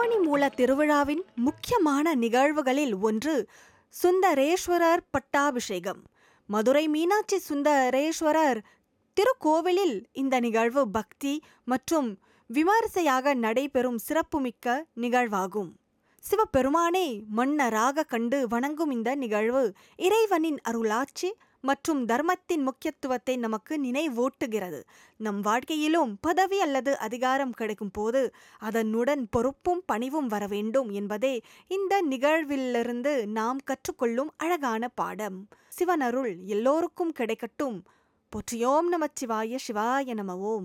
ஆவணி மூல திருவிழாவின் முக்கியமான நிகழ்வுகளில் ஒன்று சுந்தரேஸ்வரர் பட்டாபிஷேகம் மதுரை மீனாட்சி சுந்தரேஸ்வரர் திருக்கோவிலில் இந்த நிகழ்வு பக்தி மற்றும் விமரிசையாக நடைபெறும் சிறப்புமிக்க நிகழ்வாகும் சிவபெருமானே மன்னராக கண்டு வணங்கும் இந்த நிகழ்வு இறைவனின் அருளாட்சி மற்றும் தர்மத்தின் முக்கியத்துவத்தை நமக்கு நினைவூட்டுகிறது நம் வாழ்க்கையிலும் பதவி அல்லது அதிகாரம் கிடைக்கும் போது அதனுடன் பொறுப்பும் பணிவும் வர வேண்டும் என்பதே இந்த நிகழ்விலிருந்து நாம் கற்றுக்கொள்ளும் அழகான பாடம் சிவனருள் எல்லோருக்கும் கிடைக்கட்டும் போற்றியோம் நமச்சிவாய சிவாய நம ஓம்